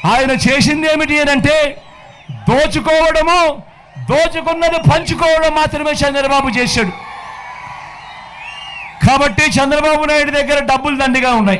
ఆయన చేసింది ఏమిటి అని అంటే దోచుకోవడము దోచుకున్నది పంచుకోవడం మాత్రమే చంద్రబాబు చేశాడు కాబట్టి చంద్రబాబు నాయుడు దగ్గర డబ్బులు దండిగా ఉన్నాయి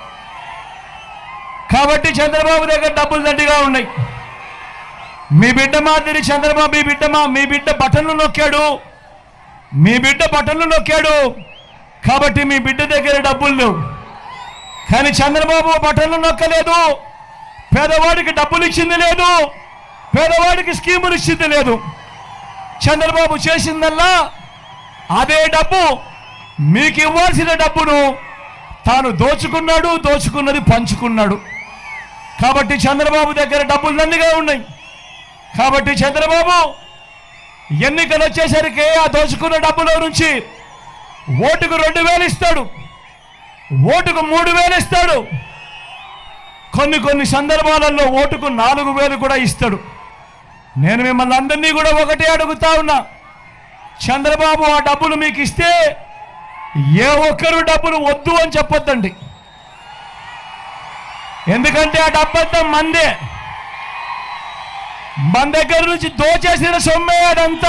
కాబట్టి చంద్రబాబు దగ్గర డబ్బులు దండిగా ఉన్నాయి మీ బిడ్డ మాదిరి చంద్రబాబు మీ బిడ్డ మా మీ బిడ్డ బటన్లు నొక్కాడు మీ బిడ్డ బటన్లు నొక్కాడు కాబట్టి మీ బిడ్డ దగ్గర డబ్బులు లేవు కానీ చంద్రబాబు బటన్లు నొక్కలేదు పేదవాడికి డబ్బులు ఇచ్చింది లేదు పేదవాడికి స్కీములు ఇచ్చింది లేదు చంద్రబాబు చేసిందల్లా అదే డబ్బు మీకు ఇవ్వాల్సిన డబ్బును తాను దోచుకున్నాడు దోచుకున్నది పంచుకున్నాడు కాబట్టి చంద్రబాబు దగ్గర డబ్బులు దండిగా ఉన్నాయి కాబట్టి చంద్రబాబు ఎన్నికలు వచ్చేసరికి ఆ దోచుకున్న డబ్బులో నుంచి ఓటుకు రెండు వేలు ఇస్తాడు ఓటుకు మూడు వేలు ఇస్తాడు కొన్ని కొన్ని సందర్భాలలో ఓటుకు నాలుగు వేలు కూడా ఇస్తాడు నేను మిమ్మల్ని అందరినీ కూడా ఒకటే అడుగుతా ఉన్నా చంద్రబాబు ఆ డబ్బులు మీకు ఇస్తే ఏ ఒక్కరు డబ్బులు వద్దు అని చెప్పొద్దండి ఎందుకంటే ఆ డబ్బంతా మందే మన దగ్గర నుంచి దోచేసిన సొమ్మే అదంతా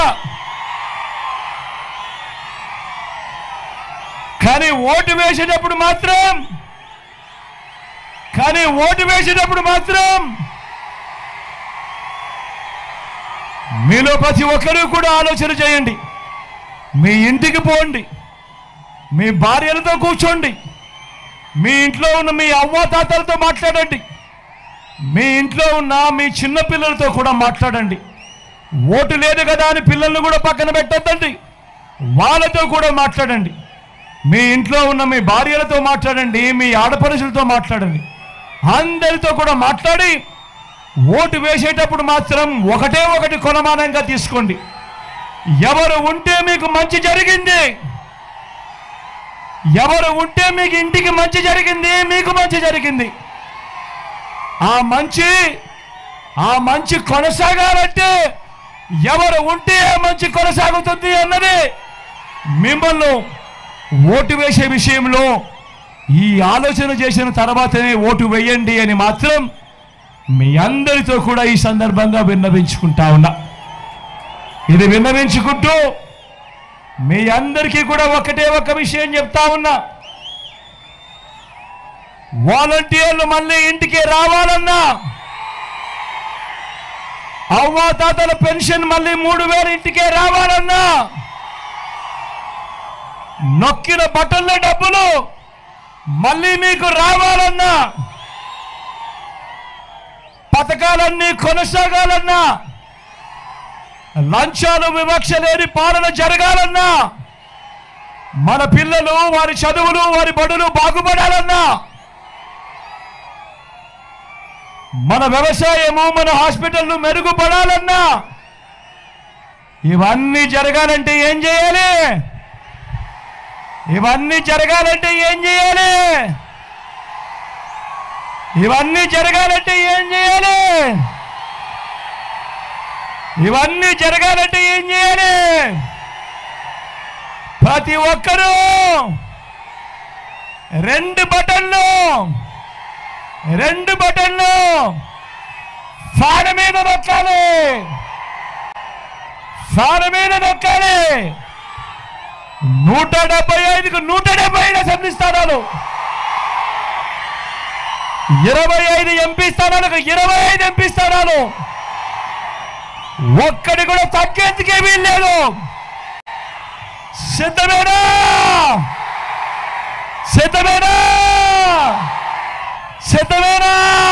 కానీ ఓటు వేసేటప్పుడు మాత్రం కానీ ఓటు వేసేటప్పుడు మాత్రం మీలో ప్రతి ఒక్కరూ కూడా ఆలోచన చేయండి మీ ఇంటికి పోండి మీ భార్యలతో కూర్చోండి మీ ఇంట్లో ఉన్న మీ అవ్వ తాతలతో మాట్లాడండి మీ ఇంట్లో ఉన్న మీ చిన్న పిల్లలతో కూడా మాట్లాడండి ఓటు లేదు కదా అని పిల్లల్ని కూడా పక్కన పెట్టొద్దండి వాళ్ళతో కూడా మాట్లాడండి మీ ఇంట్లో ఉన్న మీ భార్యలతో మాట్లాడండి మీ ఆడపడుచులతో మాట్లాడండి అందరితో కూడా మాట్లాడి ఓటు వేసేటప్పుడు మాత్రం ఒకటే ఒకటి కొలమానంగా తీసుకోండి ఎవరు ఉంటే మీకు మంచి జరిగింది ఎవరు ఉంటే మీకు ఇంటికి మంచి జరిగింది మీకు మంచి జరిగింది ఆ మంచి ఆ మంచి కొనసాగాలంటే ఎవరు ఉంటే ఆ మంచి కొనసాగుతుంది అన్నది మిమ్మల్ని ఓటు వేసే విషయంలో ఈ ఆలోచన చేసిన తర్వాతనే ఓటు వేయండి అని మాత్రం మీ అందరితో కూడా ఈ సందర్భంగా విన్నవించుకుంటా ఉన్నా ఇది విన్నవించుకుంటూ మీ అందరికీ కూడా ఒకటే ఒక విషయం చెప్తా ఉన్నా వాలంటీర్లు మళ్ళీ ఇంటికి రావాలన్నా అవ్వాతాతల పెన్షన్ మళ్ళీ మూడు వేలు ఇంటికే రావాలన్నా నొక్కిన బట్టల డబ్బులు మళ్ళీ మీకు రావాలన్నా పథకాలన్నీ కొనసాగాలన్నా లంచాలు వివక్ష లేని పాలన జరగాలన్నా మన పిల్లలు వారి చదువులు వారి బడులు బాగుపడాలన్నా మన వ్యవసాయము మన హాస్పిటల్లు మెరుగుపడాలన్నా ఇవన్నీ జరగాలంటే ఏం చేయాలి ఇవన్నీ జరగాలంటే ఏం చేయాలి ఇవన్నీ జరగాలంటే ఏం చేయాలి ఇవన్నీ జరగాలంటే ఏం చేయాలి ప్రతి ఒక్కరూ రెండు బటన్లు రెండు బటన్లు ఫ్యాన్ మీద నొక్కాలి ఫ్యాన్ మీద నొక్కాలి నూట డెబ్బై ఐదుకు నూట డెబ్బై ఐదు అసెంబ్లీ స్థానాలు ఇరవై ఐదు ఎంపీ స్థానాలకు ఇరవై ఐదు ఎంపీ స్థానాలు ఒక్కడి కూడా తగ్గేందుకే వీల్లేదు సిద్ధమేనా సిద్ధమేనా సిద్ధమేనా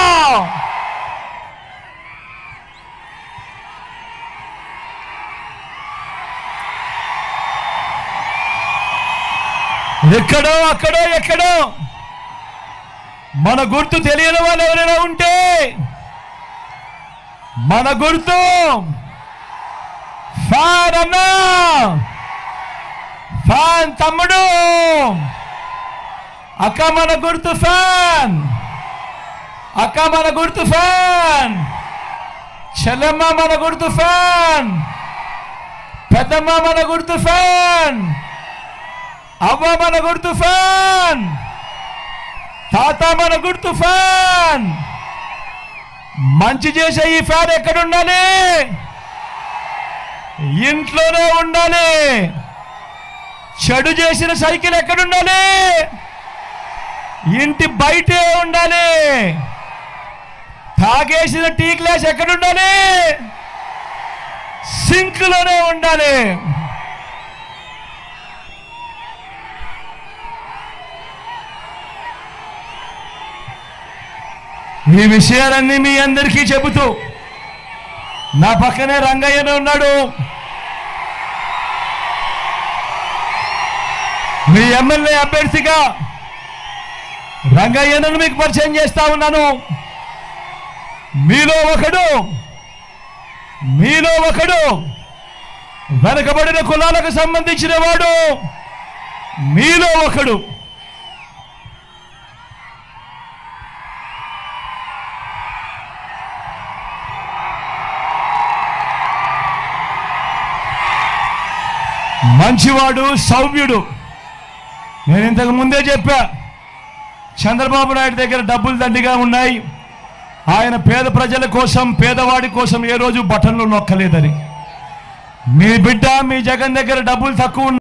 ఎక్కడో అక్కడో ఎక్కడో మన గుర్తు తెలియని వాళ్ళు ఎవరైనా ఉంటే మన గుర్తు ఫ్యాన్ అన్నా ఫ్యాన్ తమ్ముడు అక్క మన గుర్తు ఫ్యాన్ అక్క మన గుర్తు ఫ్యాన్ చెల్లెమ్మ మన గుర్తు ఫ్యాన్ పెద్దమ్మ మన గుర్తు ఫ్యాన్ అవ్వ మన గుర్తు ఫ్యాన్ తాత మన గుర్తు ఫ్యాన్ మంచి చేసే ఈ ఫ్యాన్ ఎక్కడ ఉండాలి ఇంట్లోనే ఉండాలి చెడు చేసిన సైకిల్ ఎక్కడ ఉండాలి ఇంటి బయటే ఉండాలి తాగేసిన టీ గ్లాస్ ఎక్కడ ఉండాలి సింక్లోనే ఉండాలి ఈ విషయాలన్నీ మీ అందరికీ చెబుతూ నా పక్కనే రంగయ్యనే ఉన్నాడు మీ ఎమ్మెల్యే అభ్యర్థిగా రంగయ్యను మీకు పరిచయం చేస్తా ఉన్నాను మీలో ఒకడు మీలో ఒకడు వెనకబడిన కులాలకు సంబంధించిన వాడు మీలో ఒకడు మంచివాడు సౌమ్యుడు నేను ఇంతకు ముందే చెప్పా చంద్రబాబు నాయుడు దగ్గర డబ్బులు దండిగా ఉన్నాయి ఆయన పేద ప్రజల కోసం పేదవాడి కోసం ఏ రోజు బటన్లు నొక్కలేదని మీ బిడ్డ మీ జగన్ దగ్గర డబ్బులు తక్కువ ఉన్నాయి